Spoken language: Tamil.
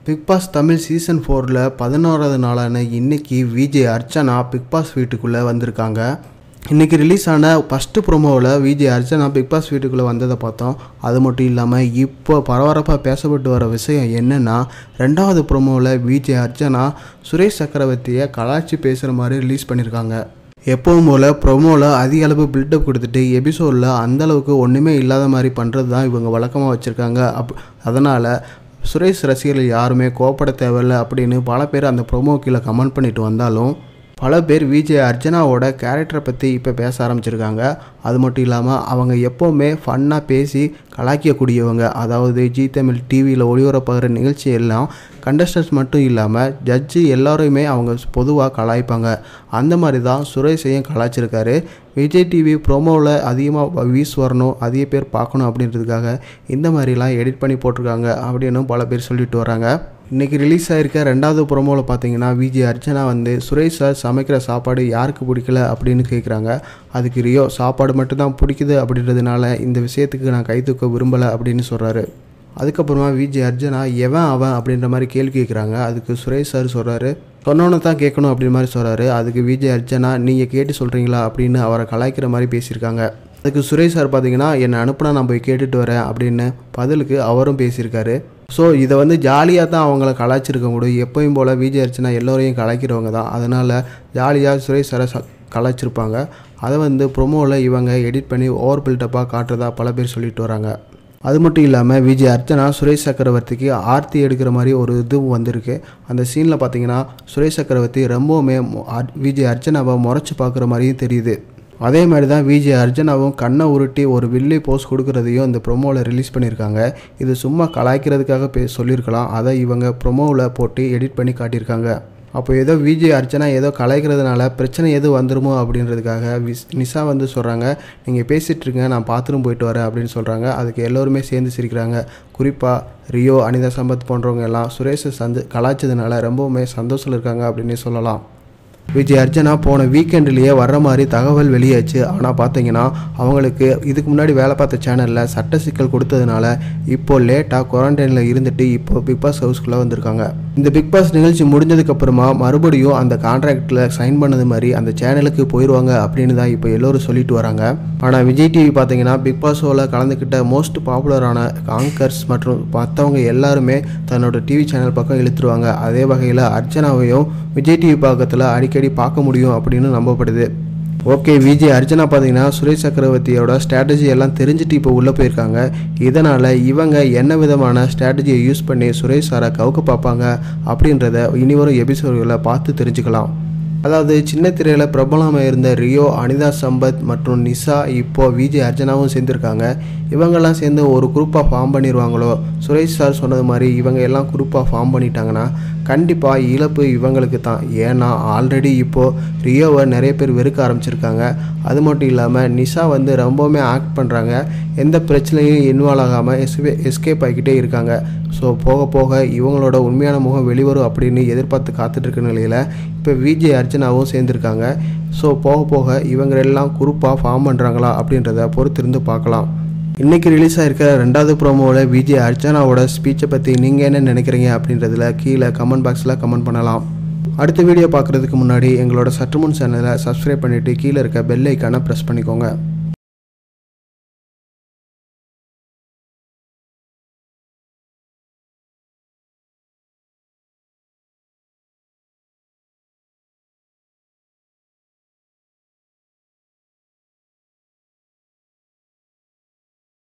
பிக் பாஸ் தமிழ் சீசன் ஃபோரில் பதினோராவது நாளான இன்னைக்கு விஜே அர்ச்சனா பிக் பாஸ் வீட்டுக்குள்ளே வந்திருக்காங்க இன்றைக்கி ரிலீஸ் ஆன ஃபஸ்ட்டு ப்ரோமோவில் விஜே அர்ச்சனா பிக் பாஸ் வீட்டுக்குள்ளே வந்ததை பார்த்தோம் அது மட்டும் இல்லாமல் இப்போ பரபரப்பாக பேசப்பட்டு வர விஷயம் என்னென்னா ரெண்டாவது ப்ரோமோவில் விஜே அர்ச்சனா சுரேஷ் சக்கரவர்த்தியை கலாய்ச்சி பேசுகிற மாதிரி ரிலீஸ் பண்ணியிருக்காங்க எப்பவும் போல் ப்ரொமோவில் அதிக அளவு பில்டப் கொடுத்துட்டு எபிசோடில் அந்தளவுக்கு ஒன்றுமே இல்லாத மாதிரி பண்ணுறது தான் இவங்க வழக்கமாக வச்சுருக்காங்க அப் அதனால் சுரேஷ் ரசிகர்கள் யாருமே கோப்பட தேவையில்லை அப்படின்னு பல பேர் அந்த ப்ரோமோ கீழே கமெண்ட் பண்ணிட்டு வந்தாலும் பல பேர் விஜய் அர்ச்சனாவோட கேரக்டரை பற்றி இப்போ பேச ஆரம்பிச்சிருக்காங்க அது மட்டும் இல்லாமல் அவங்க எப்போவுமே ஃபன்னாக பேசி கலாய்க்கக்கூடியவங்க அதாவது ஜி தமிழ் டிவியில் ஒளிபரப்பாகிற நிகழ்ச்சி எல்லாம் கண்டஸ்டன்ஸ் மட்டும் இல்லாமல் ஜட்ஜு எல்லாரையுமே அவங்க பொதுவாக கலாய்ப்பாங்க அந்த மாதிரி தான் சுரேஷையும் கலாய்ச்சிருக்காரு விஜய் டிவி ப்ரோமோவில் அதிகமாக வியூஸ் வரணும் அதிக பேர் பார்க்கணும் அப்படின்றதுக்காக இந்த மாதிரிலாம் எடிட் பண்ணி போட்டிருக்காங்க அப்படின்னு பல பேர் சொல்லிட்டு வராங்க இன்றைக்கி ரிலீஸ் ஆகிருக்க ரெண்டாவது ப்ரோமோவில் பார்த்தீங்கன்னா விஜய் அர்ச்சனா வந்து சுரேஷ் சார் சமைக்கிற சாப்பாடு யாருக்கு பிடிக்கல அப்படின்னு கேட்குறாங்க அதுக்கு ரியோ சாப்பாடு மட்டும்தான் பிடிக்குது அப்படின்றதுனால இந்த விஷயத்துக்கு நான் கை தூக்க விரும்பலை அப்படின்னு சொல்கிறாரு அதுக்கப்புறமா விஜய் அர்ஜுனா எவன் அவன் அப்படின்ற மாதிரி கேள்வி கேட்குறாங்க அதுக்கு சுரேஷ் சார் சொல்கிறாரு சொன்னோன்னு தான் கேட்கணும் அப்படின்ற மாதிரி சொல்கிறாரு அதுக்கு விஜய் அர்ச்சனா நீங்கள் கேட்டு சொல்கிறீங்களா அப்படின்னு அவரை கலாய்க்கிற மாதிரி பேசியிருக்காங்க அதுக்கு சுரேஷ் சார் பார்த்தீங்கன்னா என்னை அனுப்புனா நான் போய் கேட்டுட்டு வரேன் அப்படின்னு பதிலுக்கு அவரும் பேசியிருக்காரு ஸோ இதை வந்து ஜாலியாக தான் அவங்கள கலாய்ச்சிருக்க முடியும் எப்பயும் போல் விஜய் அர்ச்சனா எல்லோரையும் கலாய்க்கிறவங்க தான் அதனால் ஜாலியாக சுரேஷ் சாரை ச கலாய்ச்சிருப்பாங்க அதை வந்து ப்ரொமோவில் இவங்க எடிட் பண்ணி ஓவர் பில்டப்பாக காட்டுறதா பல பேர் சொல்லிட்டு வராங்க அது மட்டும் இல்லாமல் விஜய் அர்ச்சனா சுரேஷ் சக்கரவர்த்திக்கு ஆர்த்தி எடுக்கிற மாதிரி ஒரு இது வந்திருக்கு அந்த சீனில் பார்த்தீங்கன்னா சுரேஷ் சக்கரவர்த்தி ரொம்பவுமே மொ- அர்- விஜய் அர்ச்சனாவை முறைச்சி பார்க்குற மாதிரியும் தெரியுது அதே மாதிரி தான் விஜய் அர்ஜுனாவும் கண்ணை உருட்டி ஒரு வில்லி போஸ் கொடுக்குறதையும் இந்த ப்ரொமோவில் ரிலீஸ் பண்ணியிருக்காங்க இது சும்மா கலாய்க்கிறதுக்காக பே சொல்லியிருக்கலாம் அதை இவங்க ப்ரொமோவில் போட்டு எடிட் பண்ணி காட்டியிருக்காங்க அப்போ ஏதோ விஜய் அர்ச்சனா ஏதோ கலாய்க்கிறதுனால பிரச்சனை எதுவும் வந்துருமோ அப்படின்றதுக்காக விஸ் நிஷா வந்து சொல்கிறாங்க நீங்கள் பேசிகிட்டு இருங்க நான் பாத்ரூம் போயிட்டு வரேன் அப்படின்னு சொல்கிறாங்க அதுக்கு எல்லோருமே சேர்ந்து சிரிக்கிறாங்க குறிப்பாக ரியோ அனிதா சம்பத் போன்றவங்க எல்லாம் சுரேஷை சந்து கலாய்ச்சதுனால ரொம்பவுமே சந்தோஷத்தில் இருக்காங்க அப்படின்னு சொல்லலாம் விஜய் அர்ச்சனா போன வீக்கெண்ட்லேயே வர்ற மாதிரி தகவல் வெளியாச்சு ஆனால் பார்த்தீங்கன்னா அவங்களுக்கு இதுக்கு முன்னாடி வேலை பார்த்த சேனலில் சட்ட சிக்கல் கொடுத்ததுனால இப்போ லேட்டாக குவாரண்டைனில் இருந்துட்டு இப்போ பிக் பாஸ் ஹவுஸ்க்குள்ளே வந்திருக்காங்க இந்த பிக் பாஸ் நிகழ்ச்சி முடிஞ்சதுக்கப்புறமா மறுபடியும் அந்த கான்ட்ராக்டில் சைன் பண்ணது மாதிரி அந்த சேனலுக்கு போயிடுவாங்க அப்படின்னு தான் இப்போ எல்லோரும் சொல்லிட்டு வராங்க ஆனால் விஜய் டிவி பார்த்தீங்கன்னா பிக் பாஸ் ஷோவில் கலந்துக்கிட்ட மோஸ்ட் பாப்புலரான ஆங்கர்ஸ் மற்றும் மற்றவங்க எல்லாருமே தன்னோட டிவி சேனல் பக்கம் இழுத்துருவாங்க அதே வகையில் அர்ச்சனாவையும் விஜய் டிவி பக்கத்தில் அடிக்கடி பார்க்க முடியும் அப்படின்னு நம்பப்படுது ஓகே விஜய் அர்ச்சனா பார்த்தீங்கன்னா சுரேஷ் சக்கரவர்த்தியோட ஸ்ட்ராட்டஜி எல்லாம் தெரிஞ்சுட்டு இப்போ உள்ளே போயிருக்காங்க இதனால் இவங்க என்ன விதமான ஸ்ட்ராட்டஜியை யூஸ் பண்ணி சுரேஷ் சாரை கவுக்க பார்ப்பாங்க அப்படின்றத இனிவரும் எபிசோடுகளை பார்த்து தெரிஞ்சுக்கலாம் அதாவது சின்ன திரையில் பிரபலமாக இருந்த ரியோ அனிதா சம்பத் மற்றும் நிஷா இப்போ விஜய் அர்ச்சனாவும் சேர்ந்துருக்காங்க இவங்கெல்லாம் சேர்ந்து ஒரு குரூப்பாக ஃபார்ம் பண்ணிடுவாங்களோ சுரேஷ் சார் சொன்னது மாதிரி இவங்க எல்லாம் குரூப்பாக ஃபார்ம் பண்ணிட்டாங்கன்னா கண்டிப்பாக இழப்பு இவங்களுக்கு தான் ஏன்னா ஆல்ரெடி இப்போது ரியோவை நிறைய பேர் வெறுக்க ஆரம்பிச்சிருக்காங்க அது மட்டும் இல்லாமல் நிஷா வந்து ரொம்பவுமே ஆக்ட் பண்ணுறாங்க எந்த பிரச்சனையும் இன்வால்வ் ஆகாமல் எஸ்கே எஸ்கேப் ஆகிக்கிட்டே இருக்காங்க ஸோ போக போக இவங்களோட உண்மையான முகம் வெளிவரும் அப்படின்னு எதிர்பார்த்து காத்துட்டு இருக்க நிலையில் இப்போ விஜய் அர்ச்சனாவும் சேர்ந்துருக்காங்க ஸோ போக போக இவங்க எல்லாம் குரூப்பாக ஃபார்ம் பண்ணுறாங்களா அப்படின்றத பொறுத்திருந்து பார்க்கலாம் இன்றைக்கி ரிலீஸ் ஆயிருக்கிற ரெண்டாவது ப்ரோமோவில் விஜய் அர்ச்சனாவோட ஸ்பீச்சை பற்றி நீங்கள் என்ன நினைக்கிறீங்க அப்படின்றதுல கீழே கமெண்ட் பாக்ஸில் கமெண்ட் பண்ணலாம் அடுத்த வீடியோ பார்க்குறதுக்கு முன்னாடி எங்களோட சற்றுமுன் சேனலை சப்ஸ்கிரைப் பண்ணிவிட்டு கீழே இருக்க பெல் ஐக்கானை ப்ரெஸ் பண்ணிக்கோங்க